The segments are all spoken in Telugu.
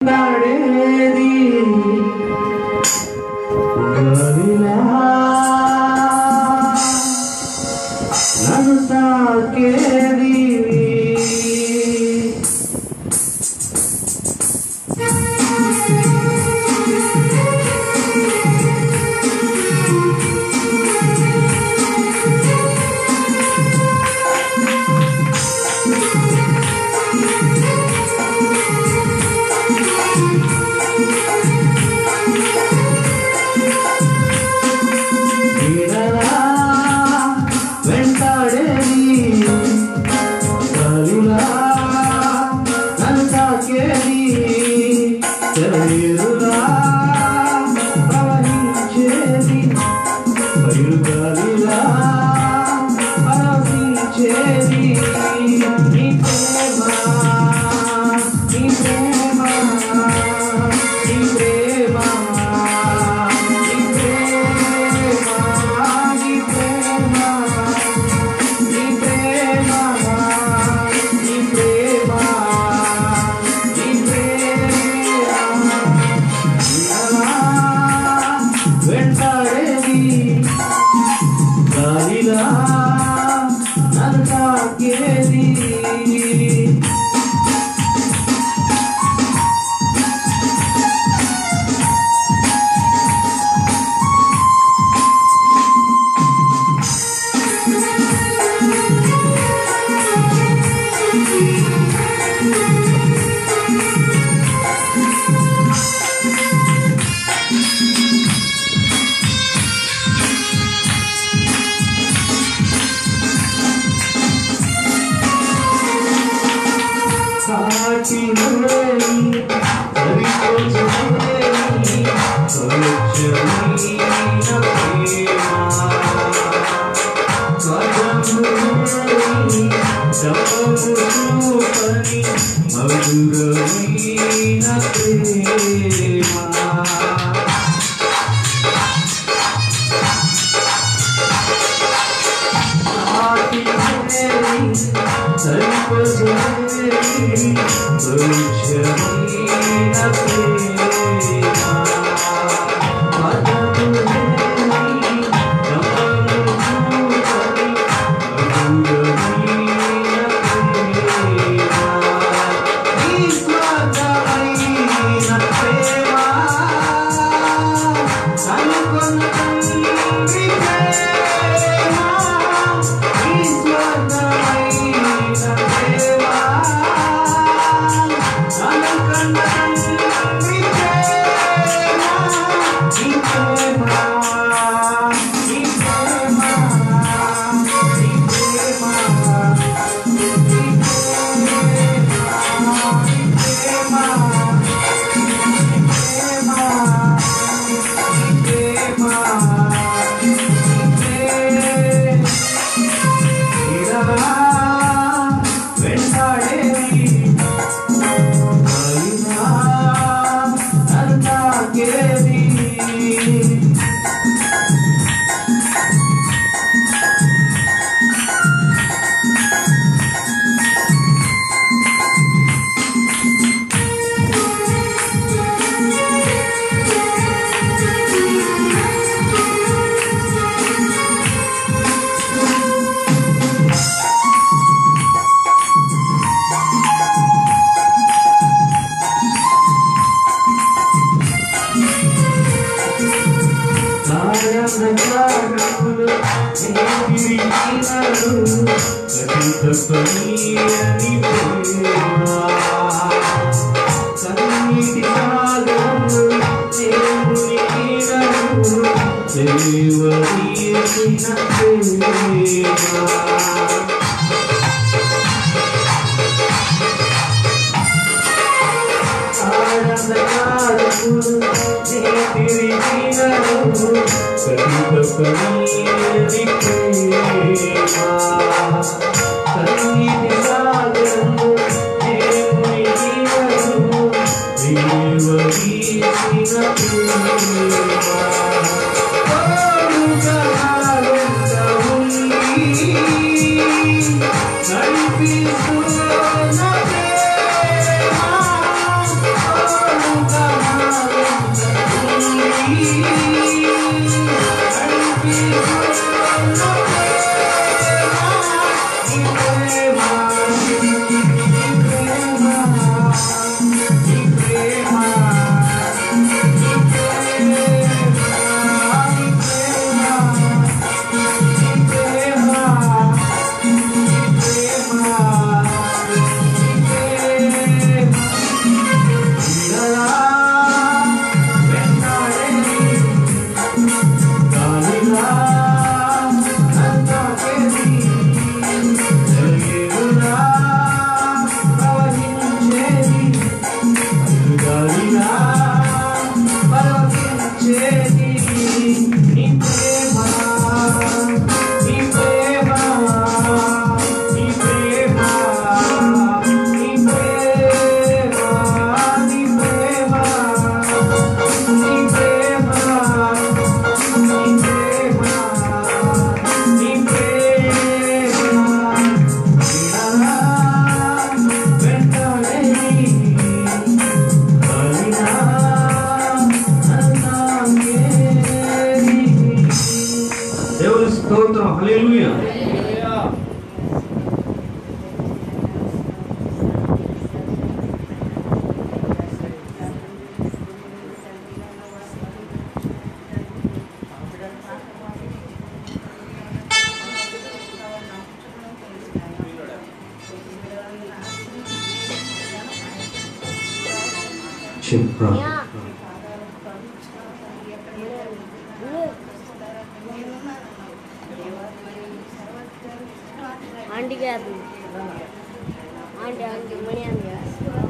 నడేది గదిలా నన్ను తాకేది వీడలా వెంటాడేది గదిలా నన్ను తాకేది శరీరులా ప్రవహించేది బయలుగాలిలా ప్రవహించేది నీ ప్రేమ నీ ప్రేమ నీ ప్రేమ నీ ప్రేమ నీ ప్రేమ నీ ప్రేమ నీ ప్రేమ నీ ప్రేమ వెంటాడేది గాలిలా నన్ను తాకేది సాటిలేని సరిపోచలేని స్వచ్ఛమైన ప్రేమ స్వజములేని శపము చూపని మధురమైన ప్రేమ వెంటాడేది నడిపిస్తున్న ప్రేమ చెప్పు ఆంటీ గారు ఆంటీ ఆంటీ మణి ఆంటీ గారు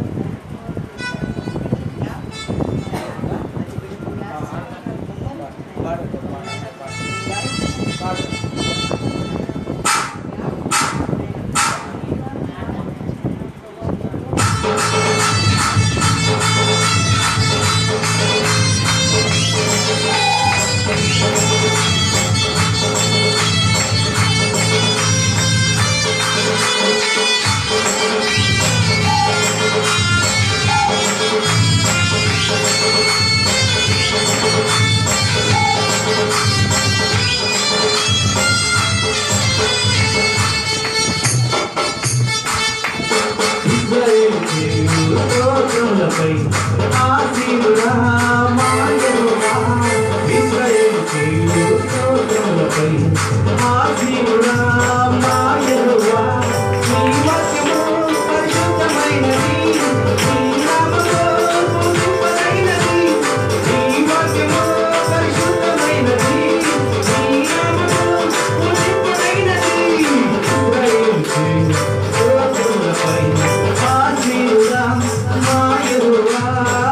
ఇజ్రాయేలు చేయుల స్తోత్రములపై ఆశీనుడా మాయనుడా. ఇజ్రాయేలు చేయుల స్తోత్రములపై ఆశీనుడా మాయనుడా. నీ వాక్యము పరిశుద్ధమైనది. నీ నామము పూజింపదగినది. నీ వాక్యము పరిశుద్ధమైనది. నీ నామము పూజింపదగినది. ఇజ్రాయేలు చేయుల స్తోత్రములపై ఆశీనుడా మాయనుడా.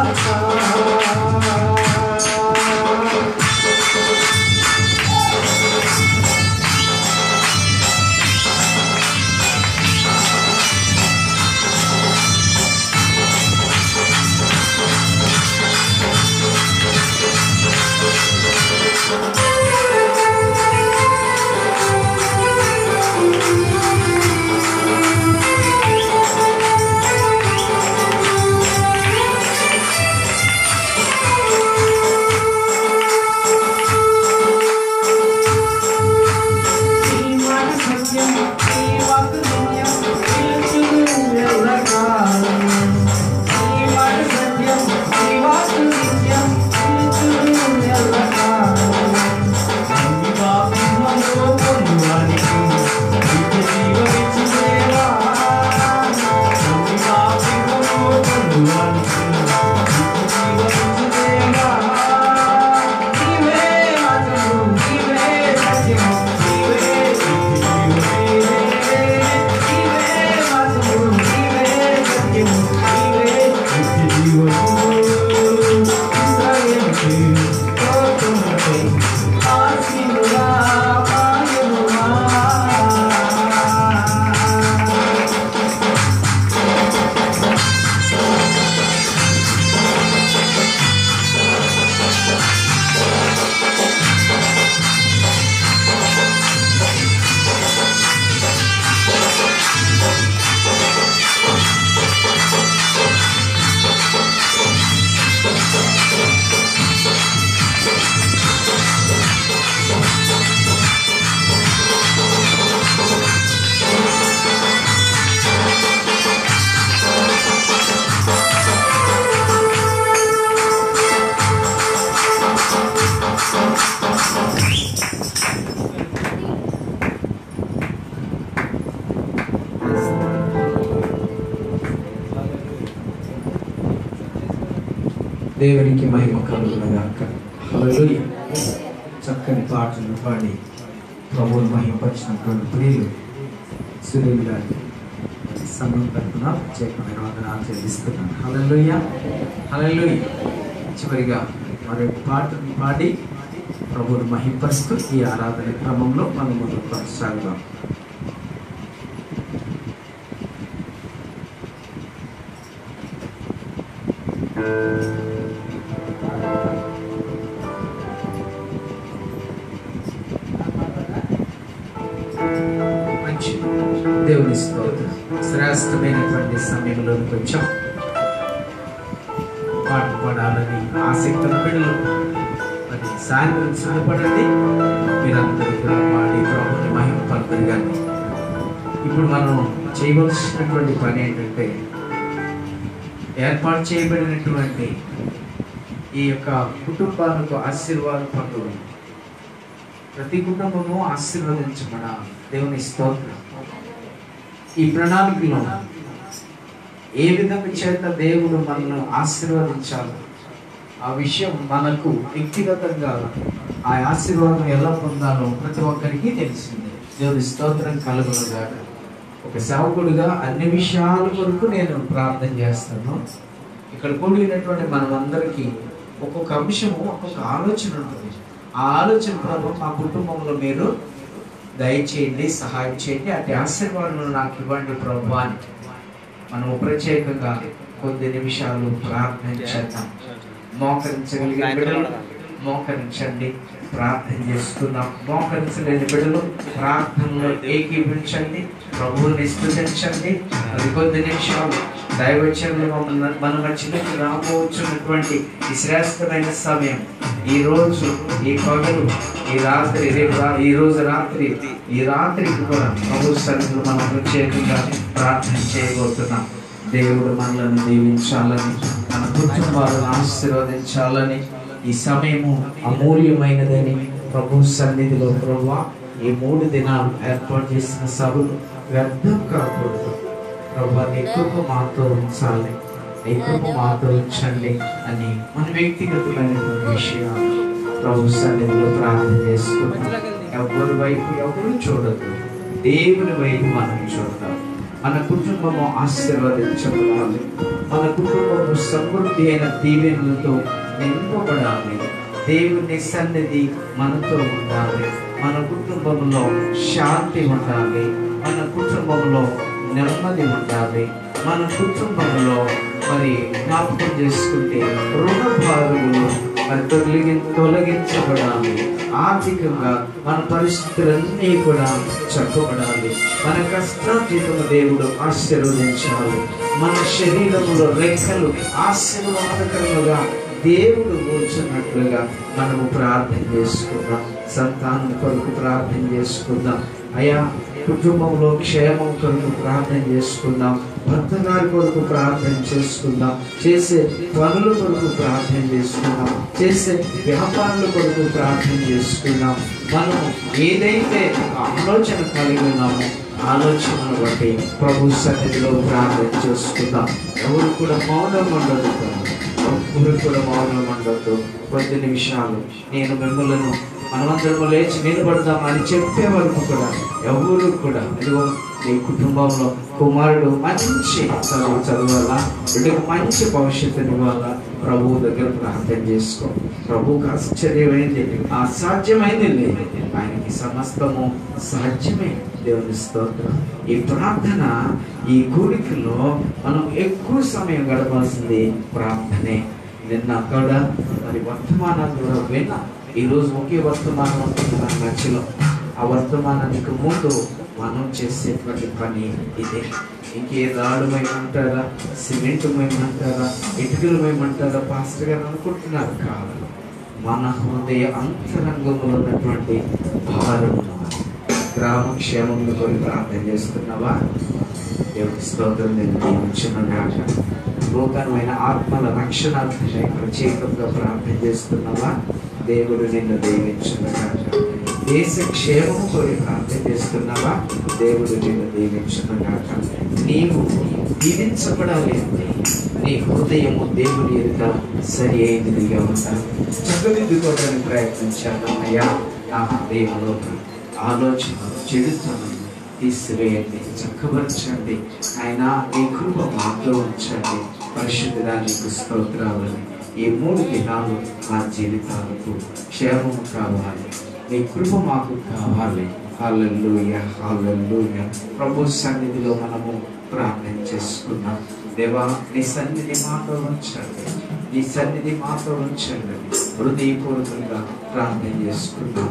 నీ మాట సత్యం నీ వాక్కు నిత్యం నిలుచును ఎల్లకాలం నీ మాట సత్యం నీ వాక్కు నిత్యం నిలుచును ఎల్లకాలం నీ వాక్యములో పొందువానికి నిత్య జీవమిచ్చు దేవా నీ వాక్యములో పొందువానికి నిత్య జీవమిచ్చు దేవా నీవే మార్గము నీవే సత్యము నీవే జీవమే నీవే మార్గము నీవే సత్యము నీవే నిత్య జీవము ఇస్రాయేలుకి స్తోత్రములపై ఆశీనుడా పాయనుమా దేవునికి మహిమ కలుగునగాక హల్లెలూయా చక్కని పాటలు పాడి ప్రభువుని మహిమపరిచినటువంటి ప్రియులు సునీల్ గారి సంఘం తరఫున ప్రత్యేకమైన వందనాలు చెల్లిస్తున్నాను హల్లెలూయా హల్లెలూయా చివరిగా మరొక పాటను పాడి ప్రభువుని మహింపరుస్తూ ఈ ఆరాధన క్రమంలో మనం ముందుకు కొనసాగుదాం మంచి దేవుని స్తోత్రం శ్రేష్టమైనటువంటి సమయంలోకి వచ్చాం పాట పాడాలని ఆసక్తుల బిడ్డలు మరి సాయంత్రం సిద్ధపడండి మీరందరూ కూడా పాడి ప్రభుని మహిమ పలుకురు కానీ ఇప్పుడు మనం చేయవలసినటువంటి పని ఏంటంటే ఏర్పాటు చేయబడినటువంటి ఈ యొక్క కుటుంబాలకు ఆశీర్వాద పండుగ ప్రతి కుటుంబము ఆశీర్వదించబడాలి దేవుని స్తోత్రం ఈ ప్రణాళికలో ఏ విధంగా చేత దేవుడు మనల్ని ఆశీర్వదించాలి ఆ విషయం మనకు వ్యక్తిగతంగా ఆ ఆశీర్వాదం ఎలా పొందాలో ప్రతి ఒక్కరికి తెలిసిందే దేవుడి స్తోత్రం కలుగునుగాక ఒక సేవకుడిగా అన్ని విషయాల కొరకు నేను ప్రార్థన చేస్తాను ఇక్కడ కూడినటువంటి మనమందరికీ ఒక్కొక్క అంశము ఒక్కొక్క ఆలోచన ఉంటుంది ఆ ఆలోచన ప్రభు మా కుటుంబంలో మీరు దయచేయండి సహాయం చేయండి అటు ఆశీర్వాదాలు నాకు ఇవ్వండి ప్రభు అని మనము ప్రత్యేకంగా కొద్ది నిమిషాలు ప్రార్థన చేద్దాం మోకరించగలిగిన బిడ్డలు మోకరించండి ప్రార్థన చేసుకుందాం మోకరించలేని బిడ్డలు ప్రార్థనలో ఏకీపించండి ప్రభువుని స్థుతించండి అది కొద్ది నిమిషాలు దైవచనులు మన మన మధ్యలోకి రాబోతున్నటువంటి ఈ శ్రేష్టమైన సమయం ఈ రోజు ఈ పగలు ఈ రాత్రి రేపు రా- ఈ రోజు రాత్రి ఈ రాత్రికి కూడా ప్రభు సన్నిధిలో మనం ప్రత్యేకంగా ప్రార్థన చేయబోతున్నాం దేవుడు మనల్ని దీవించాలని మన కుటుంబాలను ఆశీర్వదించాలని ఈ సమయము అమూల్యమైనదని ప్రభు సన్నిధిలో ప్రభు ఈ మూడు దినాలు ఏర్పాటు చేసిన సభలు వ్యర్థం కాకూడదు ప్రభు నీ కృప మాతో ఉంచాలి నీ కృప మాతో ఉంచండి అని మన వ్యక్తిగతమైనటువంటి విషయాలు ప్రభు సన్నిధిలో ప్రార్థన చేసుకుంటాం ఎవరి వైపు ఎవరు చూడదు దేవుని వైపు మనం చూద్దాం మన కుటుంబము ఆశీర్వదించబడాలి మన కుటుంబము సమృద్ధి అయిన దీవెనలతో నింపబడాలి దేవుని సన్నిధి మనతో ఉండాలి మన కుటుంబంలో శాంతి ఉండాలి మన కుటుంబంలో నెమ్మది ఉండాలి మన కుటుంబంలో మరి జ్ఞాపకం చేసుకుంటే రుణ భారములు మరి తొలగి తొలగించబడాలి ఆర్థికంగా మన పరిస్థితులన్నీ కూడా చెప్పబడాలి మన కష్టాతీతము దేవుడు ఆశీర్వదించాలి మన శరీరంలో రెక్కలు ఆశీర్వాదకరముగా దేవుడు కూర్చున్నట్లుగా మనము ప్రార్థన చేసుకుందాం సంతానం కొరకు ప్రార్థన చేసుకుందాం అయా కుటుంబంలో క్షేమం కొరకు ప్రార్థన చేసుకుందాం భర్త గారి కొరకు ప్రార్థన చేసుకుందాం చేసే పనుల కొరకు ప్రార్థన చేసుకుందాం చేసే వ్యాపారాల కొరకు ప్రార్థన చేసుకుందాం మనం ఏదైతే ఆలోచన కలిగి ఉన్నామో ఆలోచనను బట్టి ప్రభు సన్నిధిలో ప్రార్థన చేసుకుందాం ఎవరు కూడా మౌనం ఉండదు ఎవరు కూడా మౌనం ఉండదు కొద్ది నిమిషాలు నేను మిమ్మల్ని మనమందరము లేచి నిలబడదాం అని చెప్పే వరకు కూడా ఎవరు కూడా ఇదిగో నీ కుటుంబంలో కుమారుడు మంచి చదువు చదవాలా బిడ్డకు మంచి భవిష్యత్తుని ఇవ్వాలా ప్రభువు దగ్గర ప్రార్థన చేసుకో ప్రభువుకి ఆశ్చర్యమైంది అసాధ్యమైంది లేదు ఆయనకి సమస్తము సాధ్యమే దేవుని స్తోత్రం ఈ ప్రార్థన ఈ కూడికలో మనం ఎక్కువ సమయం గడపాల్సింది ప్రార్థనే నిన్న కూడా మరి వర్తమానాలు కూడా విన్నా ఈరోజు ఒకే వర్తమానం ఉంటుంది మన మధ్యలో ఆ వర్తమానానికి ముందు మనం చేసేటువంటి పని ఇదే ఇంకే రాళ్ళు మేమంటారా సిమెంట్ మేమంటారా ఇటుకలు మేమంటారా పాస్టర్ గారు అనుకుంటున్నారు కాదు మన హృదయ అంతరంగంలో ఉన్నటువంటి భారం గ్రామ క్షేమంలో కొని ప్రార్థన చేస్తున్నావా దేవుని స్తోత్రం నేను దీవించున్నాను నూతనమైన ఆత్మల రక్షణార్థమై ప్రత్యేకంగా ప్రార్థన చేస్తున్నావా దేవుడు నిన్ను దీవించున్నాడు దేశ క్షేమము కోరి ప్రార్థన చేస్తున్నావా దేవుడు నిన్ను దీవించున్నాడు నీవు దీవించబడాలి అంటే నీ హృదయము దేవుని ఎదుట సరి అయినదిగా ఉండాలి చక్కదిద్దుకోవడానికి ప్రయత్నించాను అయ్యా నా హృదయంలో ఆలోచన చెడుతనం తీసివేయండి చక్కపరచండి ఆయన నీ కృప మాతో ఉంచండి పరిశుద్ధడానికి స్తోత్రాలని ఈ మూడు దినాలు మా జీవితాలకు క్షేమము కావాలి నీ కృప మాకు కావాలి హాలూయ హాలూయ ప్రభు సన్నిధిలో మనము ప్రార్థన చేసుకున్నాం దేవా నీ సన్నిధి మాతో ఉంచండి నీ సన్నిధి మాతో ఉంచండి హృదయపూర్వకంగా ప్రార్థన చేసుకున్నాం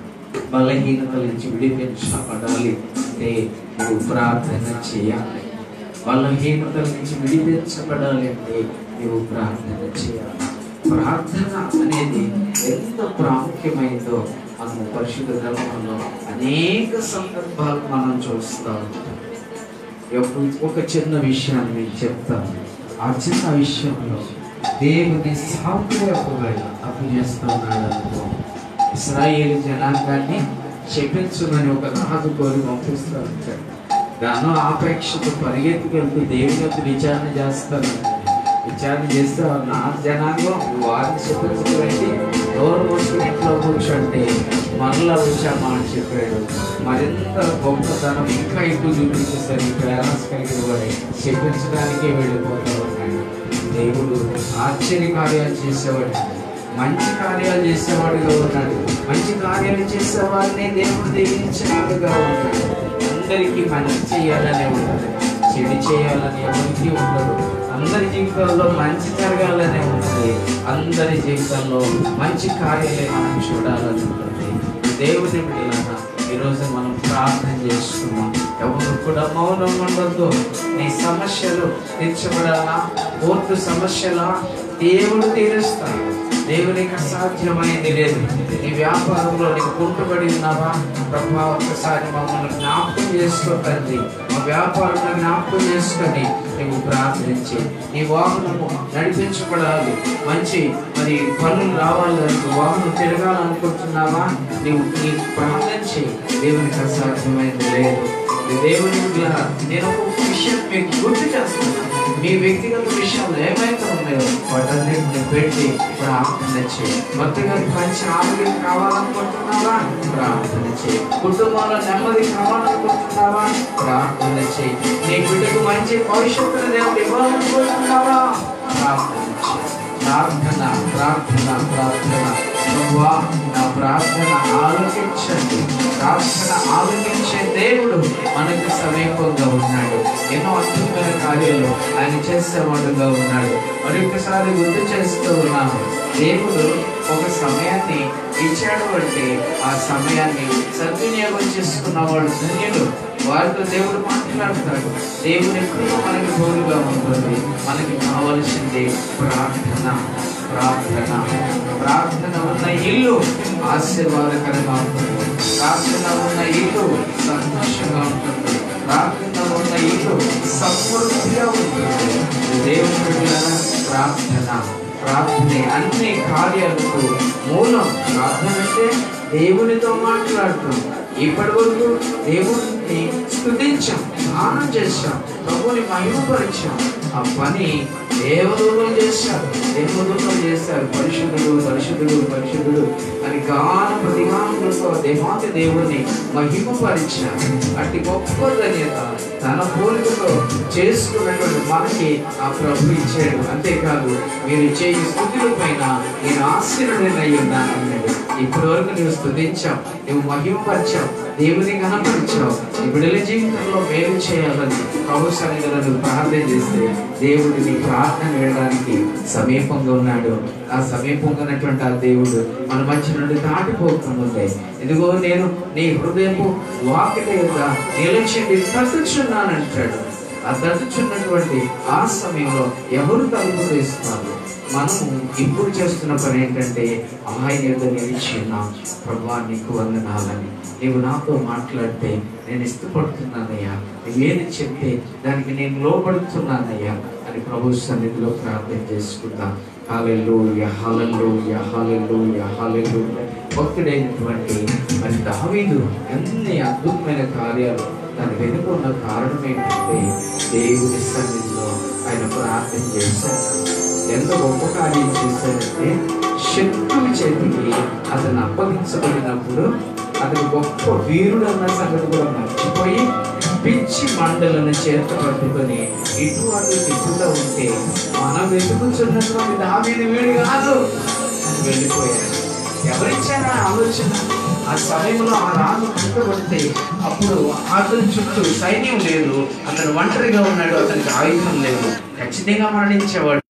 బలహీనతల నుంచి విడిపించబడాలి అంటే నువ్వు ప్రార్థన చేయాలి బలహీనతల నుంచి విడిపించబడాలి అంటే నువ్వు ప్రార్థన చేయాలి ప్రార్థన అనేది ఎంత ప్రాముఖ్యమైనదో మనము పరిశుద్ధ గ్రంథంలో అనేక సందర్భాలు మనం చూస్తాం ఒక- ఒక చిన్న విషయాన్ని నేను చెప్తాను ఆ చిన్న విషయంలో దేవుని సాంప్రదాయ అప్పు చేస్తున్నాడు అనుకో ఇస్రాయేల్ జనాంగాన్ని చెప్పించుమని ఒక రాజు కోరి పంపిస్తూ ఉంటాడు గాను ఆపేక్షతో పరిగెత్తుకెళ్తూ దేవుని యొక్క విచారణ చేస్తాను విచారణ చేస్తే వారు నా జనాంగం వారిని చెప్పించబట్టి ఎవరు వస్తున్న ఇంట్లో కూర్చోంటే మరలా వచ్చామా అని చెప్పాడు మరింత గొప్పతనం ఇంకా ఎక్కువ చూపించేసరికి పేరెంట్స్ కలిగి వాడి చెప్పించడానికే వెళ్ళిపోతూ ఉన్నాడు దేవుడు ఆశ్చర్య కార్యాలు చేసేవాడు మంచి కార్యాలు చేసేవాడుగా ఉన్నాడు మంచి కార్యాలు చేసేవాడిని దేవుడు దీవించేవాడుగా ఉన్నాడు అందరికీ మంచి చేయాలనే ఉంటుంది చెడు చేయాలని ఎవరికి ఉండదు అందరి జీవితాల్లో మంచి జరగాలనే ఉంటుంది అందరి జీవితంలో మంచి కార్యాలే మనం చూడాలని ఉంటుంది దేవుని బిడ్డలారా ఈరోజు మనం ప్రార్థన చేసుకున్నాం ఎవరు కూడా మౌనం ఉండద్దు నీ సమస్యలు తీర్చబడాలా కోర్టు సమస్యలా దేవుడు తీరుస్తాడు దేవునికి అసాధ్యమైంది లేదు నీ వ్యాపారంలో నీకు కుంటుబడి ఉన్నావా ప్రభా ఒక్కసారి మమ్మల్ని జ్ఞాపకం చేసుకో తండ్రి మా వ్యాపారంలో జ్ఞాపకం చేసుకొని నువ్వు ప్రార్థించి నీ వాహనము నడిపించబడాలి మంచి మరి పనులు రావాలి అనుకో వాహనం తిరగాలనుకుంటున్నావా నువ్వు నీ ప్రార్థించి దేవునికి అసాధ్యమైంది లేదు ఈ దేవుని బిడ్డలారా, నేను ఒక విషయం మీకు గుర్తు చేస్తున్నాను మీ వ్యక్తిగత విషయాలు ఏమైతే ఉన్నాయో వాటన్నిటిని పెట్టి ప్రార్థన చేయి భర్త గారికి మంచి ఆరోగ్యం కావాలనుకుంటున్నావా ప్రార్థన చేయి కుటుంబంలో నెమ్మది కావాలనుకుంటున్నావా ప్రార్థన చేయి నీ బిడ్డకు మంచి భవిష్యత్తును దేవుడు ఇవ్వాలనుకుంటున్నావా ప్రార్థన చేయి ప్రార్థన ప్రార్థన ప్రార్థన ప్రభువా నా ప్రార్థన ఆలోచించండి ప్రార్థన ఆలోచించే దేవుడు మనకు సమీపంగా ఉన్నాడు ఎన్నో అద్భుతమైన కార్యాలు ఆయన చేసేవాడుగా ఉన్నాడు మరొకసారి గుర్తు చేస్తూ ఉన్నాము దేవుడు ఒక సమయాన్ని ఇచ్చాడు అంటే ఆ సమయాన్ని సద్వినియోగం చేసుకున్నవాడు ధన్యుడు వారితో దేవుడు మాట్లాడతాడు దేవుని కృప మనకి తోడుగా ఉంటుంది మనకి కావలసింది ప్రార్థన ప్రార్థన ప్రార్థన ఉన్న ఇల్లు ఆశీర్వాదకరంగా ఉంటుంది ప్రార్థన ఉన్న ఇల్లు సంతోషంగా ఉంటుంది ప్రార్థన ఉన్న ఇల్లు సమృద్ధిగా ఉంటుంది దేవుని బిడ్డలారా, ప్రార్థన ప్రార్థనే అన్ని కార్యాలకు మూలం ప్రార్థన అంటే దేవునితో మాట్లాడటం ఇప్పటి వరకు దేవుడిని స్తుతించాం ధ్యానం చేశాం ప్రభుని మహిమపరిచాం ఆ పని దేవదూతం చేశారు దేవదూతం చేశారు పరిశుద్ధుడు పరిశుద్ధుడు పరిశుద్ధుడు అని గాన ప్రతిగానంతో దేవాతి దేవుని మహిమపరిచారు అట్టి గొప్ప ధన్యత తన పోలికతో చేసుకున్నటువంటి మనకి ఆ ప్రభు ఇచ్చాడు అంతేకాదు మీరు చేయి స్థుతుల పైన నేను ఆశీర్వదనై ఉన్నాను అన్నాడు ఇప్పటి వరకు నువ్వు స్తుతించావు నువ్వు మహిమపరిచావు దేవుని కనపరిచావు నీ బిడ్డల జీవితంలో మేలు చేయాలని ప్రభు సన్నిధిలో నువ్వు ప్రార్థన చేస్తే దేవుడు నీ ప్రార్థన వినడానికి సమీపంగా ఉన్నాడు ఆ సమీపంగా ఉన్నటువంటి ఆ దేవుడు మన మధ్య నుండి దాటిపోకముందే ఇదిగో నేను నీ హృదయపు వాకిట యొక్క నిలిచింది తట్టుచున్నానంటాడు ఆ తట్టుచున్నటువంటి ఆ సమయంలో ఎవరు తలుపు వేస్తున్నారు మనము ఇప్పుడు చేస్తున్న పని ఏంటంటే ఆయన యొక్క నిలిచి ఉన్నాం ప్రభా నీకు వందనాలని నీవు నాతో మాట్లాడితే నేను ఇష్టపడుతున్నానయ్యా నువ్వేది చెప్తే దానికి నేను లోపడుతున్నానయ్యా అని ప్రభు సన్నిధిలో ప్రార్థన చేసుకుందాం హాలెలూయ హాలెలూయ హాలెలూయ హాలెలూయ భక్తుడైనటువంటి మరి దావీదు ఎన్ని అద్భుతమైన కార్యాలు దాని వెనుక ఉన్న కారణం ఏంటంటే దేవుని సన్నిధిలో ఆయన ప్రార్థన చేశారు ఎంత గొప్ప కార్యం చేశారంటే శత్రువు చేతికి అతను అప్పగించబడినప్పుడు అతను గొప్ప వీరుడు అన్న సంగతి కూడా మర్చిపోయి పిచ్చి మండలను చేత పట్టుకొని ఇటు అటు తిప్పుతూ ఉంటే మనం వెతుకుతున్నటువంటి దామీని వీడు కాదు అని వెళ్ళిపోయాడు ఎవరిచ్చారా ఆలోచన ఆ సమయంలో ఆ రాజు పట్టుబడితే అప్పుడు అతని చుట్టూ సైన్యం లేదు అతను ఒంటరిగా ఉన్నాడు అతనికి ఆయుధం లేదు ఖచ్చితంగా మరణించేవాడు